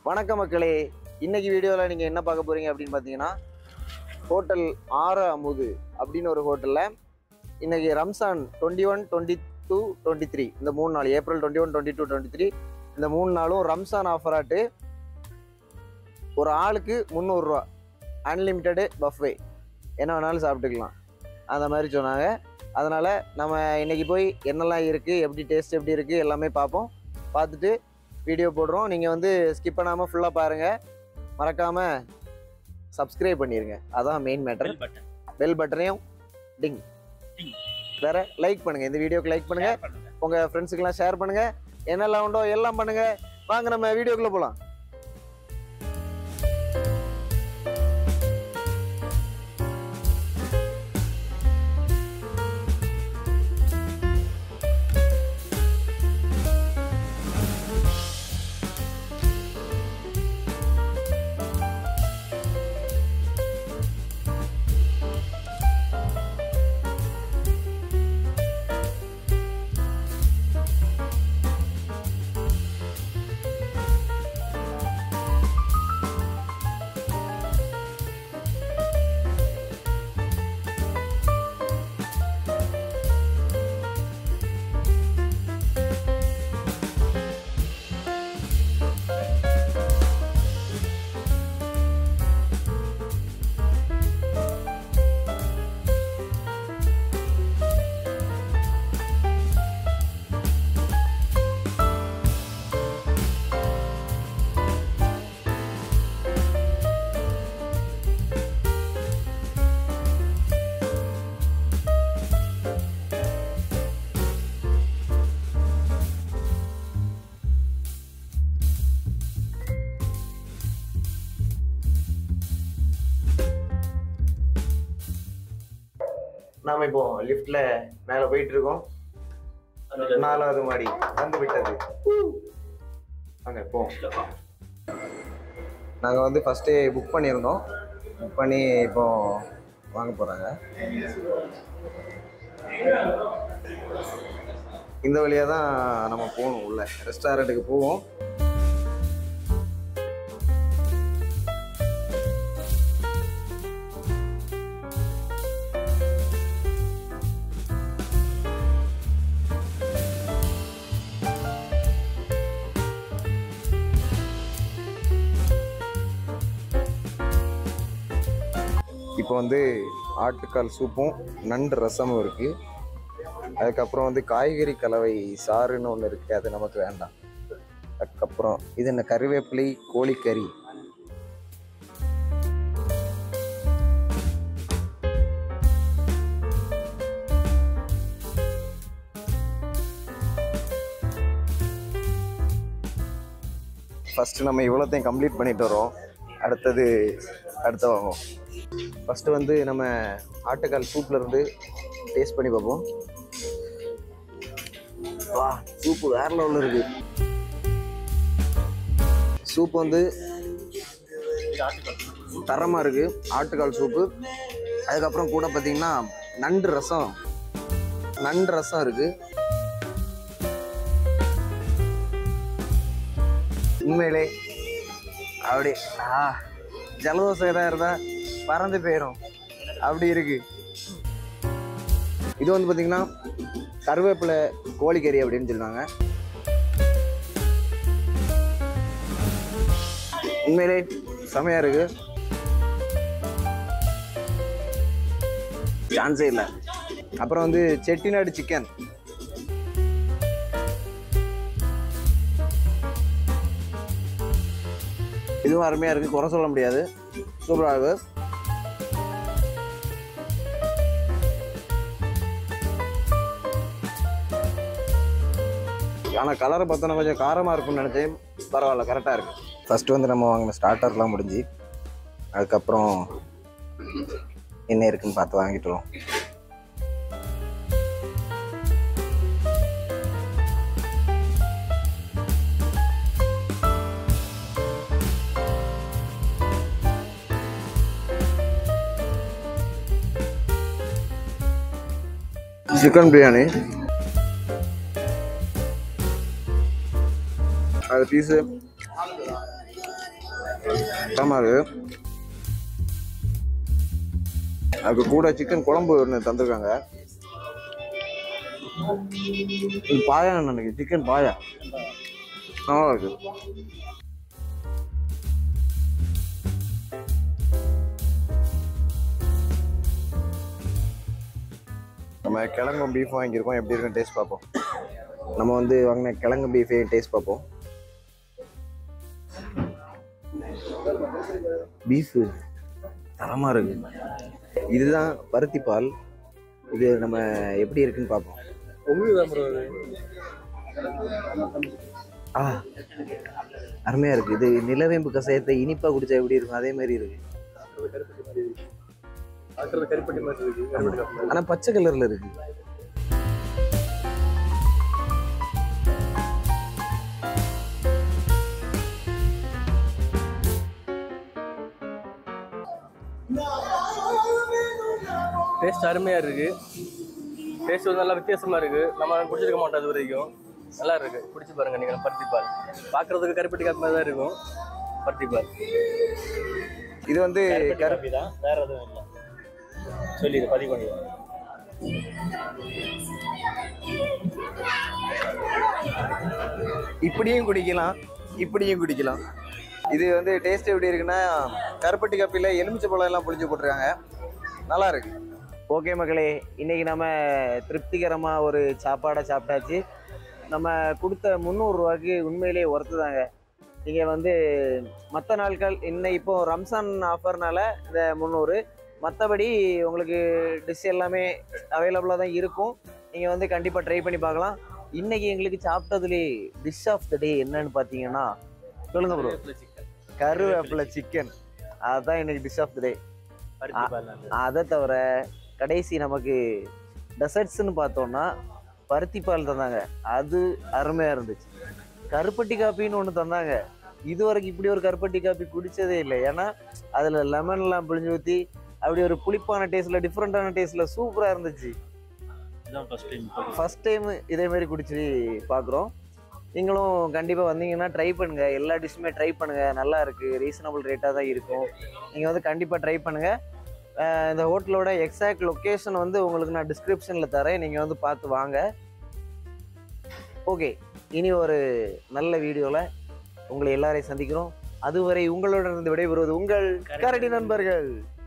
வணக்கம் மக்களே இன்னைக்கு வீடியோவில் நீங்கள் என்ன பார்க்க போறீங்க அப்படின்னு பார்த்தீங்கன்னா ஹோட்டல் ஆறு அமுது அப்படின்னு ஒரு ஹோட்டலில் இன்னைக்கு Ramzan twenty one twenty two twenty three இந்த மூணு நாள் April twenty one twenty two twenty three இந்த மூணு நாளும் ரம்சான் ஆஃபராட்டு ஒரு ஆளுக்கு முந்நூறுரூவா அன்லிமிட்டெடு பஃபே என்ன வேணாலும் சாப்பிட்டுக்கலாம் அந்த மாதிரி சொன்னாங்க அதனால் நம்ம இன்னைக்கு போய் என்னெல்லாம் இருக்குது எப்படி டேஸ்ட் எப்படி இருக்குது எல்லாமே பார்ப்போம் பார்த்துட்டு வீடியோ போடுறோம் நீங்கள் வந்து ஸ்கிப் பண்ணாமல் ஃபுல்லாக பாருங்கள் மறக்காமல் சப்ஸ்கிரைப் பண்ணிடுங்க அதான் main matter bell button bell பட்டனையும் டிங் டிங். வேற லைக் பண்ணுங்கள் இந்த வீடியோக்கு லைக் பண்ணுங்கள் ஷேர் பண்ணுங்க உங்கள் ஃப்ரெண்ட்ஸுக்கெல்லாம் ஷேர் பண்ணுங்கள் என்னெல்லாம் உண்டோ எல்லாம் பண்ணுங்கள் வாங்க நம்ம வீடியோக்குள்ளே போகலாம் நாம் இப்போ லிஃப்ட்டில் மேலே போயிட்டு இருக்கோம் நாலாவது மாடி வந்து விட்டது அங்கே போ நாங்கள் வந்து ஃபஸ்ட்டே புக் பண்ணியிருந்தோம் புக் பண்ணி இப்போ வாங்க போகிறாங்க இந்த வழியாக தான் நம்ம போகணும் உள்ள ரெஸ்டாரண்ட்டுக்கு போவோம் இப்போ வந்து ஆட்டுக்கால் சூப்பும் நண்டு ரசமும் இருக்குது அதுக்கப்புறம் வந்து காய்கறி கலவை சாறுன்னு ஒன்று இருக்குது அது நமக்கு வேண்டாம் அதுக்கப்புறம் இது என்ன கருவேப்பிலை கோழிக்கறி ஃபஸ்ட்டு நம்ம இவ்வளோத்தையும் கம்ப்ளீட் பண்ணிட்டு வரோம் அடுத்தது அடுத்த வாங்குவோம் ஃபஸ்ட்டு வந்து நம்ம ஆட்டுக்கால் சூப்பில் இருந்து டேஸ்ட் பண்ணி பார்ப்போம் வா சூப்பு வேற லெவலில் இருக்கு சூப் வந்து தரமாக இருக்கு ஆட்டுக்கால் சூப்பு அதுக்கப்புறம் கூட பார்த்தீங்கன்னா நண்டு ரசம் நண்டு ரசம் இருக்கு உண்மையிலே அப்படி ஆ ஜலதோஷம் எதாவது இருந்தால் பறந்து போயிடும் அப்படி இருக்கு இது வந்து பார்த்தீங்கன்னா கருவேப்பிலை கோழிக்கறி அப்படின்னு சொல்லுவாங்க உண்மையிலே செமையா இருக்கு சான்ஸே இல்லை அப்புறம் வந்து செட்டிநாடு சிக்கன் இதுவும் அருமையாக இருக்குது குறை சொல்ல முடியாது சூப்பராக இருக்கு ஆனால் கலரை பார்த்தோன்னா கொஞ்சம் காரமாக இருக்கும்னு நினச்சேன் பரவாயில்ல கரெக்டாக இருக்கு ஃபஸ்ட்டு வந்து நம்ம வாங்கின ஸ்டார்டர்லாம் முடிஞ்சு அதுக்கப்புறம் என்ன இருக்குன்னு பார்த்து வாங்கிட்டுருவோம் சிக்கன் பிரியாணி அது பீஸு ஆமாம் அதுக்கு கூட சிக்கன் குழம்பு ஒன்று தந்திருக்காங்க இது பாயா நினைக்கு சிக்கன் பாயா நல்லா இருக்கு நம்ம கிழங்கும் பீஃப் வாங்கியிருக்கோம் எப்படி இருக்குன்னு டேஸ்ட் பார்ப்போம் நம்ம வந்து வாங்கின கிழங்கு பீஃபே டேஸ்ட் பார்ப்போம் பீஃபு தரமாக இருக்கு இதுதான் பருத்தி பால் இது நம்ம எப்படி இருக்குன்னு பார்ப்போம் உங்களுக்கு தான் ப்ரோ அது ஆ அருமையாக இருக்குது இது நிலவேம்பு கஷாயத்தை இனிப்பாக குடிச்சா எப்படி இருக்கும் அதே மாதிரி இருக்கு பார்க்கறது கருப்பட்டி மாதிரி இருக்கு கருப்பட்டி காப்பி ஆனால் பச்சை கலரில் இருக்கு டேஸ்ட் அருமையாக இருக்கு டேஸ்ட் வந்து நல்லா வித்தியாசமாக இருக்கு நம்ம குடிச்சிருக்க மாட்டோம் அது வரைக்கும் நல்லா இருக்கு குடிச்சு பாருங்க நீங்கள் பருத்தி பால் பார்க்கறதுக்கு கருப்பட்டி காப்பி மாதிரி தான் இருக்கும் பருத்தி பால் இது வந்து கரு காப்பி தான் வேற எதுவும் இல்லை சொல்லிடு பதிவு பண்ணிடுவோம் இப்படியும் குடிக்கலாம் இப்படியும் குடிக்கலாம் இது வந்து டேஸ்ட் எப்படி இருக்குன்னா கருப்பட்டி கப்பியில் எலுமிச்சை பழம் எல்லாம் புளிஞ்சு போட்டிருக்காங்க நல்லா இருக்கு ஓகே மக்களே இன்னைக்கு நம்ம திருப்திகரமாக ஒரு சாப்பாடை சாப்பிட்டாச்சு நம்ம கொடுத்த முந்நூறுரூவாக்கு உண்மையிலேயே ஒர்த்து தாங்க நீங்கள் வந்து மற்ற நாட்கள் இன்னும் இப்போ ரம்சான் ஆஃபர்னால இந்த முந்நூறு மற்றபடி உங்களுக்கு டிஷ் எல்லாமே அவைலபிளாக தான் இருக்கும் நீங்கள் வந்து கண்டிப்பாக ட்ரை பண்ணி பார்க்கலாம் இன்னைக்கு எங்களுக்கு சாப்பிட்டதுலே டிஷ் ஆஃப் த டே என்னன்னு பார்த்தீங்கன்னா சொல்லுங்க ப்ரோ கருவேப்பிலை சிக்கன் அதுதான் இன்னைக்கு டிஷ் ஆஃப் த டே பருத்தி பால் நல்லது. அதை தவிர கடைசி நமக்கு டெசர்ட்ஸ்னு பார்த்தோம்னா பருத்தி பால் தந்தாங்க அது அருமையாக இருந்துச்சு கருப்பட்டி காப்பின்னு ஒன்று தந்தாங்க இது வரைக்கும் இப்படி ஒரு கருப்பட்டி காப்பி குடிச்சதே இல்லை ஏன்னா அதில் லெமன்லாம் பிழிஞ்சு ஊற்றி அப்படி ஒரு புளிப்பான டேஸ்ட்டில் டிஃப்ரெண்ட்டான டேஸ்ட்டில் சூப்பராக இருந்துச்சு இதுதான் ஃபர்ஸ்ட் டைம் ஃபர்ஸ்ட் டைம் இதே மாதிரி குடிச்சு பார்க்குறோம் நீங்களும் கண்டிப்பாக வந்தீங்கன்னா ட்ரை பண்ணுங்கள் எல்லா டிஷ்ஷுமே ட்ரை பண்ணுங்கள் நல்லா இருக்குது ரீசனபிள் ரேட்டாக தான் இருக்கும் நீங்கள் வந்து கண்டிப்பாக ட்ரை பண்ணுங்கள் இந்த ஹோட்டலோட எக்ஸாக்ட் லொக்கேஷன் வந்து உங்களுக்கு நான் டிஸ்கிரிப்ஷனில் தரேன் நீங்கள் வந்து பார்த்து வாங்க ஓகே இனி ஒரு நல்ல வீடியோவில் உங்களை எல்லாரையும் சந்திக்கிறோம் அதுவரை உங்களுடன் இருந்து விடைபெறுவது உங்கள் கரடி நண்பர்கள்